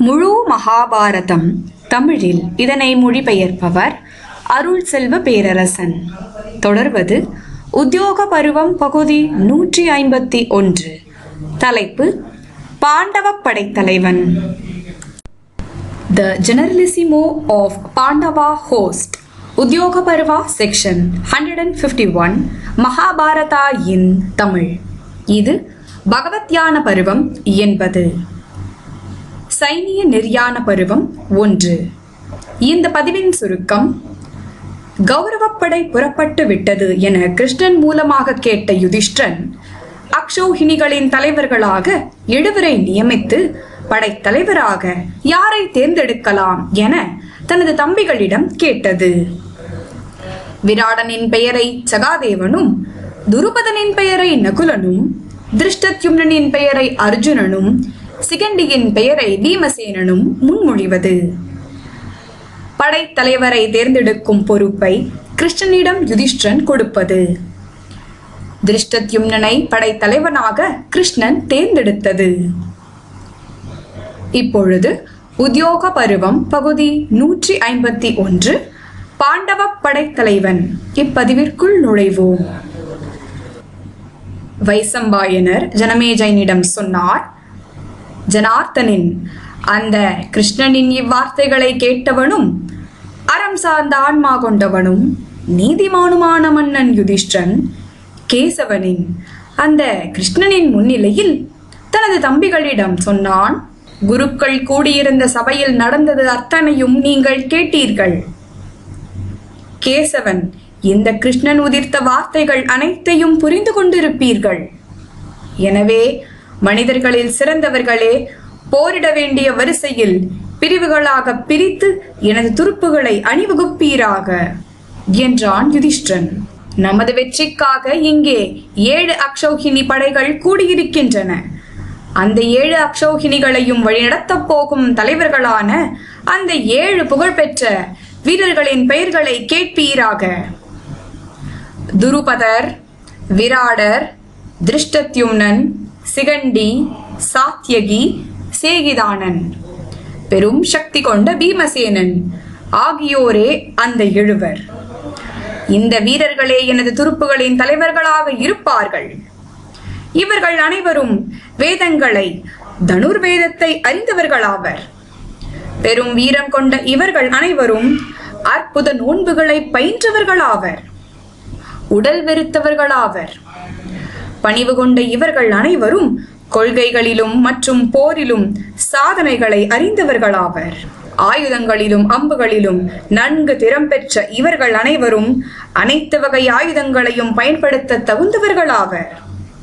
முழு மகாபாரதம் தமிழில் இதனை மொழிபெயர்ப்பவர் அருள் செல்வ பேரரசன் தொடர்வது உத்தியோக பருவம் பகுதி நூற்றி ஐம்பத்தி ஒன்று தலைப்பு பாண்டவ படைத்தலைவன் the generalissimo of Pandava host Udyoga Parva section hundred and fifty one Mahabharata in Tamil இது பகவத்யான பருவம் என்பது சைனிய நெறியான பருவம் ஒன்று இந்த பதிவின் சுருக்கம் கௌரவப்படை புறப்பட்டு விட்டது என கிருஷ்ணன் மூலமாக கேட்ட யுதிஷ்டன் அக்ஷோஹினிகளின் தலைவர்களாக எழுவரை நியமித்து படைத்தலைவராக யாரை தேர்ந்தெடுக்கலாம் என தனது தம்பிகளிடம் கேட்டது விராடனின் பெயரை சகாதேவனும் துருபதனின் பெயரை நகுலனும் திருஷ்டத்யும்னனின் பெயரை அர்ஜுனனும் சிகண்டியின் பெயரை பீமசேனனும் முன்மொழிவது படைத்தலைவரை தேர்ந்தெடுக்கும் பொறுப்பை கிருஷ்ணனிடம் யுதிஷ்டன் கொடுப்பது திருஷ்டத்யும்னனை படைத்தலைவனாக கிருஷ்ணன் தேர்ந்தெடுத்தது இப்பொழுது உத்தியோக பருவம் பகுதி நூற்றி ஐம்பத்தி ஒன்று பாண்டவ படைத்தலைவன் இப்பதிவிற்குள் நுழைவோம் வைசம்பாயனர் ஜனமேஜயனிடம் சொன்னார் ஜனார்த்தனின் அந்த கிருஷ்ணனின் இவ்வார்த்தைகளை கேட்டவனும் அறம் சார்ந்த ஆன்மா கொண்டவனும் நீதிமானுமான மன்னன் யுதிஷ்டன் கேசவனின் அந்த கிருஷ்ணனின் முன்னிலையில் தனது தம்பிகளிடம் சொன்னான் குருக்கள் கூடியிருந்த சபையில் நடந்தது அத்தனையும் நீங்கள் கேட்டீர்கள் கேசவன் இந்த கிருஷ்ணன் உதிர்த்த வார்த்தைகள் அனைத்தையும் புரிந்து கொண்டிருப்பீர்கள் எனவே மனிதர்களில் சிறந்தவர்களே போரிட வேண்டிய வரிசையில் பிரிவுகளாக பிரித்து எனது துருப்புகளை அணிவகுப்பீராக என்றான் யுதிஷ்டன் நமது வெற்றிக்காக இங்கே ஏழு அக்ஷௌகினி படைகள் கூடியிருக்கின்றன அந்த ஏழு அக்ஷௌகினிகளையும் வழிநடத்தப் போகும் தலைவர்களான அந்த ஏழு புகழ்பெற்ற வீரர்களின் பெயர்களை கேட்பீராக துருபதர் விராடர் திருஷ்டத்யும்னன் சிகண்டி சாத்தியகி சேகிதானன் பெரும் சக்தி கொண்ட பீமசேனன் ஆகியோரே அந்த எழுவர் இந்த வீரர்களே எனது துருப்புகளின் தலைவர்களாக இருப்பார்கள் இவர்கள் அனைவரும் வேதங்களை தனுர்வேதத்தை அறிந்தவர்களாவர் பெரும் வீரம் கொண்ட இவர்கள் அனைவரும் அற்புத நோன்புகளை பயின்றவர்களாவர் உடல் வெறுத்தவர்களாவர் பணிவு கொண்ட இவர்கள் அனைவரும் கொள்கைகளிலும் மற்றும் போரிலும் சாதனைகளை அறிந்தவர்களாவர் ஆயுதங்களிலும் அம்புகளிலும் நன்கு திறம் பெற்ற இவர்கள் அனைவரும் அனைத்து வகை ஆயுதங்களையும் பயன்படுத்த தகுந்தவர்களாவர்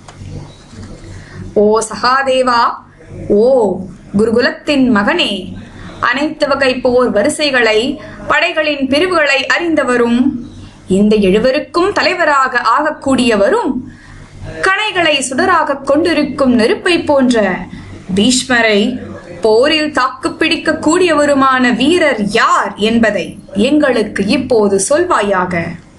ஓ சகாதேவா ஓ குருகுலத்தின் மகனே அனைத்து வகை போர் வரிசைகளை படைகளின் பிரிவுகளை அறிந்தவரும் இந்த எழுவருக்கும் தலைவராக ஆகக்கூடியவரும் கணைகளை சுடராக கொண்டிருக்கும் நெருப்பை போன்ற பீஷ்மரை போரில் தாக்கு பிடிக்க கூடியவருமான வீரர் யார் என்பதை எங்களுக்கு இப்போது சொல்வாயாக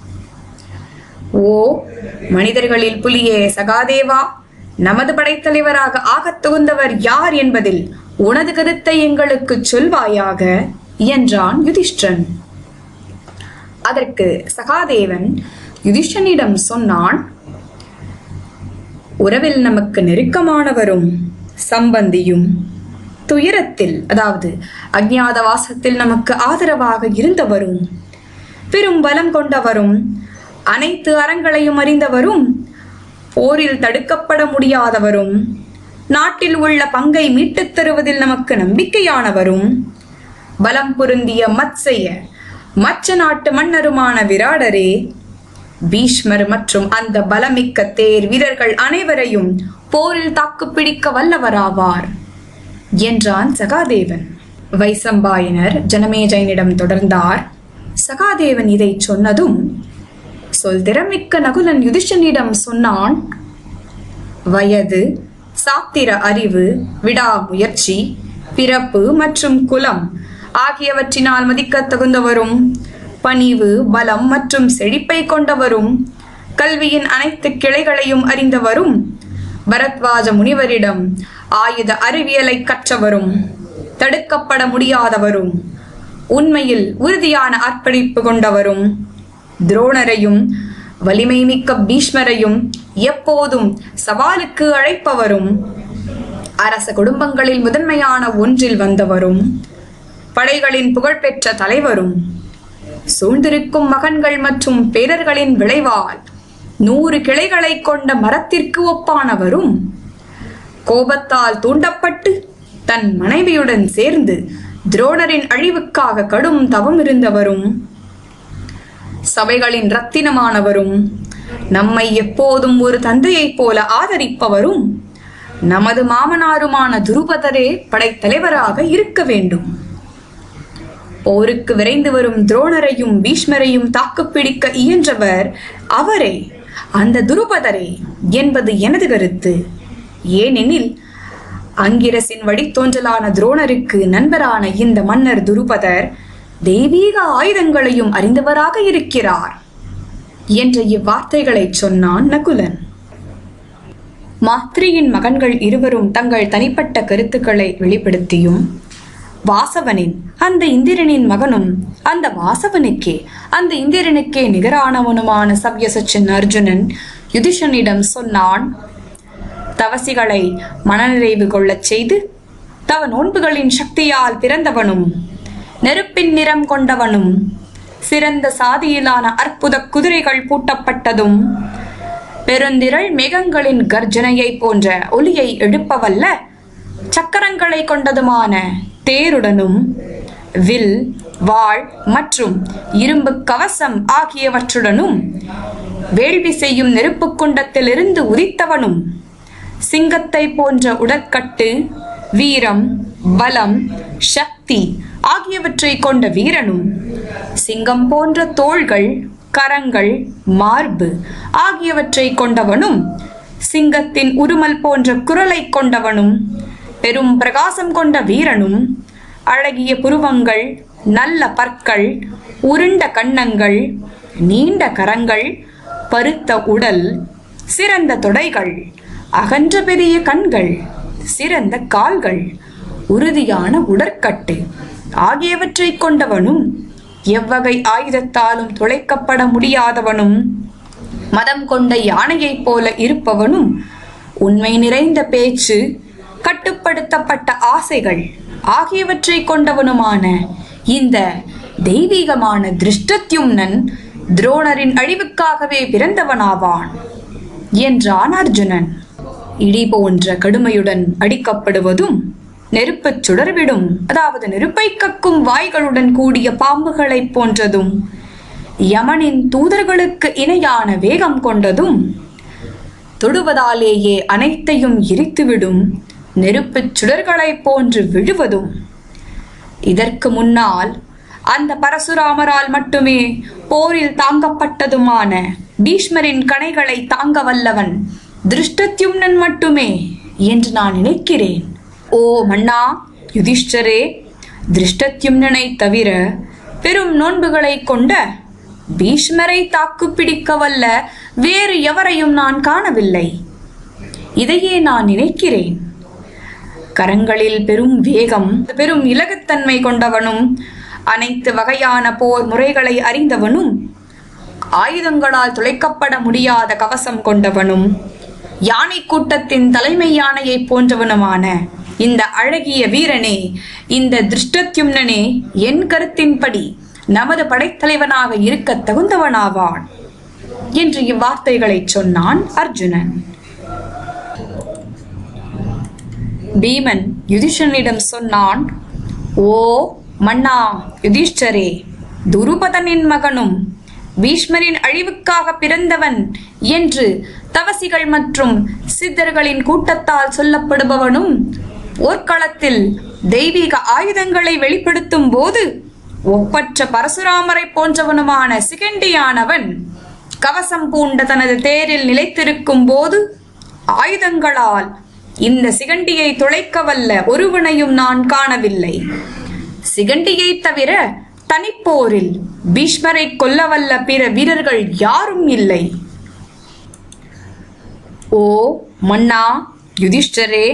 ஓ மனிதர்களில் புலியே சகாதேவா நமது படைத்தலைவராக ஆகத் தகுந்தவர் யார் என்பதில் உனது கருத்தை எங்களுக்கு சொல்வாயாக என்றான் யுதிஷ்டன் அதற்கு சகாதேவன் யுதிஷ்டனிடம் சொன்னான் உறவில் நமக்கு நெருக்கமானவரும் சம்பந்தியும் துயரத்தில் அதாவது அஜ்ஞாத வாசத்தில் நமக்கு ஆதரவாக இருந்தவரும் பெரும் பலம் கொண்டவரும் அனைத்து அறங்களையும் அறிந்தவரும் போரில் தடுக்கப்பட முடியாதவரும் நாட்டில் உள்ள பங்கை மீட்டுத் தருவதில் நமக்கு நம்பிக்கையானவரும் பலம் பொருந்திய மத்செய மற்ற நாட்டு மன்னருமான விராடரே பீஷ்மர் மற்றும் அந்த பலமிக்க தேர் வீரர்கள் அனைவரையும் போரில் தாக்குப்பிடிக்க வல்லவராவார் என்றான் சகாதேவன் வைசம்பாயனர் ஜனமேஜயனிடம் தொடர்ந்தார் சகாதேவன் இதை சொன்னதும் சொல் திறமிக்க நகுலன் யுதிஷனிடம் சொன்னான் வயது சாத்திர அறிவு விடாமுயற்சி பிறப்பு மற்றும் குலம் ஆகியவற்றினால் மதிக்கத் தகுந்தவரும் பணிவு பலம் மற்றும் செழிப்பை கொண்டவரும் கல்வியின் அனைத்து கிளைகளையும் அறிந்தவரும் பரத்வாஜ முனிவரிடம் ஆயுத அறிவியலை கற்றவரும் தடுக்கப்பட முடியாதவரும் உண்மையில் உறுதியான அர்ப்பணிப்பு கொண்டவரும் துரோணரையும் வலிமை மிக்க பீஷ்மரையும் எப்போதும் சவாலுக்கு அழைப்பவரும் அரச குடும்பங்களில் முதன்மையான ஒன்றில் வந்தவரும் படைகளின் புகழ்பெற்ற தலைவரும் சூழ்ந்திருக்கும் மகன்கள் மற்றும் பேரர்களின் விளைவால் நூறு கிளைகளை கொண்ட மரத்திற்கு ஒப்பானவரும் கோபத்தால் தூண்டப்பட்டு தன் மனைவியுடன் சேர்ந்து துரோணரின் அழிவுக்காக கடும் தவம் இருந்தவரும் சபைகளின் ரத்தினமானவரும் நம்மை எப்போதும் ஒரு தந்தையைப் போல ஆதரிப்பவரும் நமது மாமனாருமான துருபதரே படைத்தலைவராக இருக்க வேண்டும் போருக்கு விரைந்து வரும் துரோணரையும் பீஷ்மரையும் தாக்குப்பிடிக்க இயன்றவர் அவரே அந்த துருபதரே என்பது எனது கருத்து ஏனெனில் அங்கிரசின் வழித்தோன்றலான துரோணருக்கு நண்பரான இந்த மன்னர் துருபதர் தெய்வீக ஆயுதங்களையும் அறிந்தவராக இருக்கிறார் என்ற இவ்வார்த்தைகளை சொன்னான் நகுலன் மாத்ரியின் மகன்கள் இருவரும் தங்கள் தனிப்பட்ட கருத்துக்களை வெளிப்படுத்தியும் வாசவனின் அந்த இந்திரனின் மகனும் அந்த வாசவனுக்கே அந்த இந்திரனுக்கே நிகரானவனுமான சவ்யசச்சின் அர்ஜுனன் யுதிஷனிடம் சொன்னான் தவசிகளை மனநிறைவு கொள்ளச் செய்து தவ நோன்புகளின் சக்தியால் பிறந்தவனும் நெருப்பின் நிறம் கொண்டவனும் சிறந்த சாதியிலான அற்புத குதிரைகள் பூட்டப்பட்டதும் பெருந்திரள் மேகங்களின் கர்ஜனையை போன்ற ஒலியை எழுப்பவல்ல சக்கரங்களை கொண்டதுமான தேருடனும் வில் வாள் மற்றும் இரும்பு கவசம் ஆகியவற்றுடனும் வேள்வி செய்யும் நெருப்புக் குண்டத்திலிருந்து உதித்தவனும் சிங்கத்தை போன்ற உடற்கட்டு வீரம் பலம் சக்தி ஆகியவற்றை கொண்ட வீரனும் சிங்கம் போன்ற தோள்கள் கரங்கள் மார்பு ஆகியவற்றை கொண்டவனும் சிங்கத்தின் உருமல் போன்ற குரலை கொண்டவனும் பெரும் பிரகாசம் கொண்ட வீரனும் அழகிய புருவங்கள் நல்ல பற்கள் உருண்ட கன்னங்கள் நீண்ட கரங்கள் பருத்த உடல் சிறந்த தொடைகள் அகன்ற பெரிய கண்கள் சிறந்த கால்கள் உறுதியான உடற்கட்டு ஆகியவற்றை கொண்டவனும் எவ்வகை ஆயுதத்தாலும் துளைக்கப்பட முடியாதவனும் மதம் கொண்ட யானையைப் போல இருப்பவனும் உண்மை நிறைந்த பேச்சு கட்டுப்படுத்தப்பட்ட ஆசைகள் ஆகியவற்றை கொண்டவனுமான இந்த தெய்வீகமான திருஷ்டத்யும்னன் துரோணரின் அழிவுக்காகவே பிறந்தவனாவான் என்றான் அர்ஜுனன் இடி போன்ற கடுமையுடன் அடிக்கப்படுவதும் நெருப்புச் சுடர்விடும் அதாவது நெருப்பை கக்கும் வாய்களுடன் கூடிய பாம்புகளைப் போன்றதும் யமனின் தூதர்களுக்கு இணையான வேகம் கொண்டதும் தொடுவதாலேயே அனைத்தையும் எரித்துவிடும் நெருப்புச் சுடர்களைப் போன்று விழுவதும் இதற்கு முன்னால் அந்த பரசுராமரால் மட்டுமே போரில் தாங்கப்பட்டதுமான பீஷ்மரின் கணைகளை தாங்க வல்லவன் திருஷ்டத்யும்னன் மட்டுமே என்று நான் நினைக்கிறேன் ஓ மன்னா யுதிஷ்டரே திருஷ்டத்யும்னனை தவிர பெரும் நோன்புகளை கொண்ட பீஷ்மரை தாக்குப்பிடிக்க வல்ல வேறு எவரையும் நான் காணவில்லை இதையே நான் நினைக்கிறேன் கரங்களில் பெரும் வேகம் பெரும் இலகுத்தன்மை கொண்டவனும் அனைத்து வகையான போர் முறைகளை அறிந்தவனும் ஆயுதங்களால் துளைக்கப்பட முடியாத கவசம் கொண்டவனும் யானை கூட்டத்தின் தலைமை யானையைப் போன்றவனுமான இந்த அழகிய வீரனே இந்த திருஷ்டத்யும்னனே என் கருத்தின்படி நமது படைத்தலைவனாக இருக்க தகுந்தவனாவான் என்று இவ்வார்த்தைகளைச் சொன்னான் அர்ஜுனன் பீமன் யுதிஷனிடம் சொன்னான் ஓ மன்னா யுதிஷ்டரே துருபதனின் மகனும் பீஷ்மரின் அழிவுக்காக பிறந்தவன் என்று தவசிகள் மற்றும் சித்தர்களின் கூட்டத்தால் சொல்லப்படுபவனும் போர்க்களத்தில் தெய்வீக ஆயுதங்களை வெளிப்படுத்தும் போது ஒப்பற்ற பரசுராமரை போன்றவனுமான சிகண்டியானவன் கவசம் பூண்ட தனது தேரில் நிலைத்திருக்கும் போது ஆயுதங்களால் இந்த சிகண்டியை துளைக்க வல்ல ஒருவனையும் நான் காணவில்லை சிகண்டியை தவிர தனிப்போரில் பீஷ்மரை கொல்லவல்ல பிற வீரர்கள் யாரும் இல்லை ஓ மன்னா யுதிஷ்டரே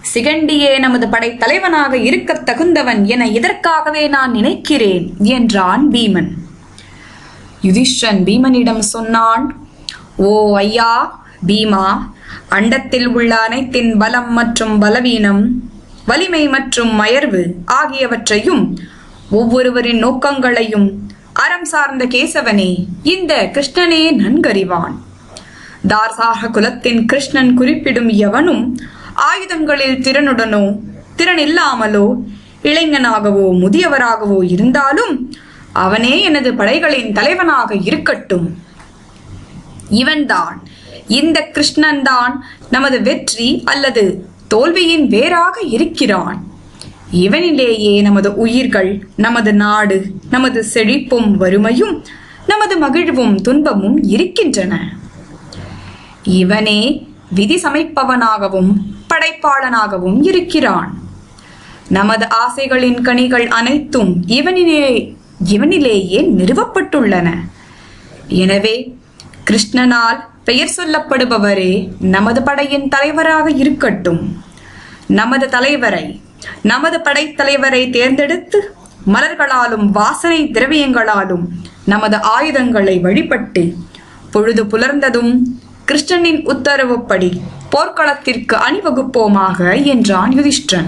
சிகண்டியே நமது படைத்தலைவனாக இருக்கத் தகுந்தவன் என இதற்காகவே நான் நினைக்கிறேன் என்றான் பீமன் யுதிஷ்டன் பீமனிடம் சொன்னான் ஓ ஐயா பீமா அண்டத்தில் உள்ள அனைத்தின் பலம் மற்றும் பலவீனம் வலிமை மற்றும் மயர்வு ஆகியவற்றையும் ஒவ்வொருவரின் நோக்கங்களையும் அறம் சார்ந்த கேசவனே இந்த கிருஷ்ணனே நன்கறிவான் தார்சாக குலத்தின் கிருஷ்ணன் குறிப்பிடும் எவனும் ஆயுதங்களில் திறனுடனோ திறனில்லாமலோ இளைஞனாகவோ முதியவராகவோ இருந்தாலும் அவனே எனது படைகளின் தலைவனாக இருக்கட்டும் இவன்தான் இந்த கிருஷ்ணன்தான் நமது வெற்றி அல்லது தோல்வியின் வேறாக இருக்கிறான் இவனிலேயே நமது உயிர்கள் நமது நாடு நமது செழிப்பும் வறுமையும் நமது மகிழ்வும் துன்பமும் இருக்கின்றன இவனே விதி சமைப்பவனாகவும் படைப்பாளனாகவும் இருக்கிறான் நமது ஆசைகளின் கனிகள் அனைத்தும் இவனிலே இவனிலேயே நிறுவப்பட்டுள்ளன எனவே கிருஷ்ணனால் பெயர் சொல்லப்படுபவரே நமது படையின் தலைவராக இருக்கட்டும் நமது தலைவரை நமது படைத்தலைவரை தேர்ந்தெடுத்து மலர்களாலும் வாசனை திரவியங்களாலும் நமது ஆயுதங்களை வழிபட்டு பொழுது புலர்ந்ததும் கிருஷ்ணனின் உத்தரவுப்படி போர்க்களத்திற்கு அணிவகுப்போமாக என்றான் யுதிஷ்டன்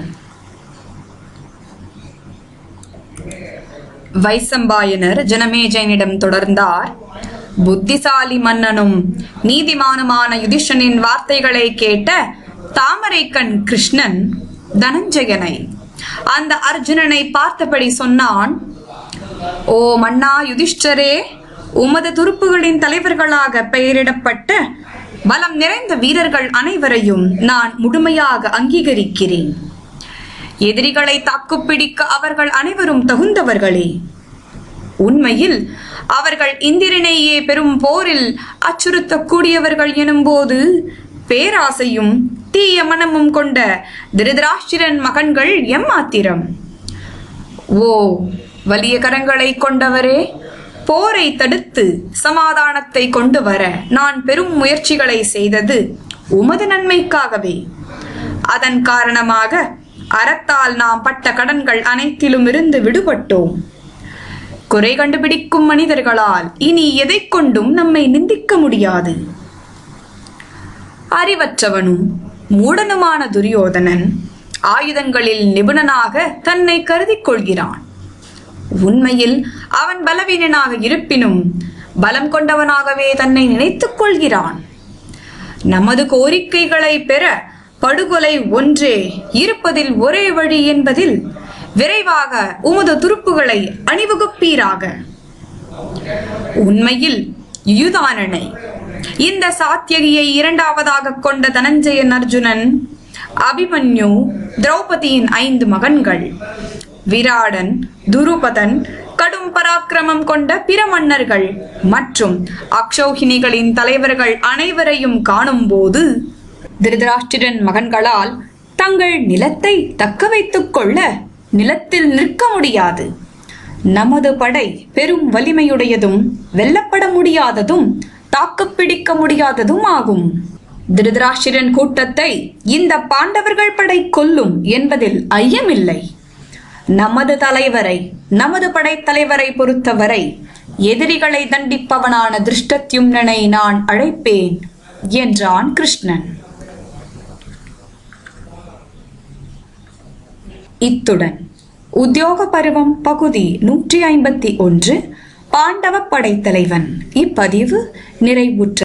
வைசம்பாயனர் ஜனமேஜயனிடம் தொடர்ந்தார் புத்திசாலி மன்னனும் நீதிமானுமான யுதிஷ்டனின் வார்த்தைகளை கேட்ட தாமரைக்கண் கிருஷ்ணன் தனஞ்சயனை அந்த அர்ஜுனனை பார்த்தபடி சொன்னான் ஓ மன்னா யுதிஷ்டரே உமது துருப்புகளின் தலைவர்களாக பெயரிடப்பட்ட பலம் நிறைந்த வீரர்கள் அனைவரையும் நான் முழுமையாக அங்கீகரிக்கிறேன் எதிரிகளை தாக்குப்பிடிக்க அவர்கள் அனைவரும் தகுந்தவர்களே உண்மையில் அவர்கள் இந்திரனையே பெரும் போரில் அச்சுறுத்தக்கூடியவர்கள் எனும்போது பேராசையும் தீய மனமும் கொண்ட திருதராஷ்டிரன் மகன்கள் எம்மாத்திரம் ஓ வலிய கரங்களை கொண்டவரே போரை தடுத்து சமாதானத்தை கொண்டு வர நான் பெரும் முயற்சிகளை செய்தது உமது நன்மைக்காகவே அதன் காரணமாக அறத்தால் நாம் பட்ட கடன்கள் அனைத்திலும் இருந்து விடுபட்டோம் குறை கண்டுபிடிக்கும் மனிதர்களால் இனி எதை கொண்டும் நம்மை நிந்திக்க முடியாது அறிவற்றவனும் மூடனுமான துரியோதனன் ஆயுதங்களில் நிபுணனாக தன்னை கருதிக் கொள்கிறான் உண்மையில் அவன் பலவீனனாக இருப்பினும் பலம் கொண்டவனாகவே தன்னை நினைத்துக் கொள்கிறான் நமது கோரிக்கைகளை பெற படுகொலை ஒன்றே இருப்பதில் ஒரே வழி என்பதில் விரைவாக உமது துருப்புகளை அணிவகுப்பீராக உண்மையில் யுதானனை இந்த சாத்தியகியை இரண்டாவதாக கொண்ட தனஞ்சயன் அர்ஜுனன் அபிமன்யு திரௌபதியின் ஐந்து மகன்கள் விராடன் துருபதன் கடும் பராக்கிரமம் கொண்ட பிற மன்னர்கள் மற்றும் அக்ஷௌகினிகளின் தலைவர்கள் அனைவரையும் காணும்போது திருதராஷ்டிரன் மகன்களால் தங்கள் நிலத்தை தக்க வைத்துக் கொள்ள நிலத்தில் நிற்க முடியாது நமது படை பெரும் வலிமையுடையதும் வெல்லப்பட முடியாததும் தாக்குப்பிடிக்க முடியாததும் ஆகும் திருதராஷ்டிரன் கூட்டத்தை இந்த பாண்டவர்கள் படை கொல்லும் என்பதில் ஐயமில்லை நமது தலைவரை நமது படைத்தலைவரை பொறுத்தவரை எதிரிகளை தண்டிப்பவனான திருஷ்டத்யும்னனை நான் அழைப்பேன் என்றான் கிருஷ்ணன் இத்துடன் உத்தியோக பருவம் பகுதி நூற்றி ஐம்பத்தி ஒன்று பாண்டவ படைத்தலைவன் இப்பதிவு நிறைவுற்றது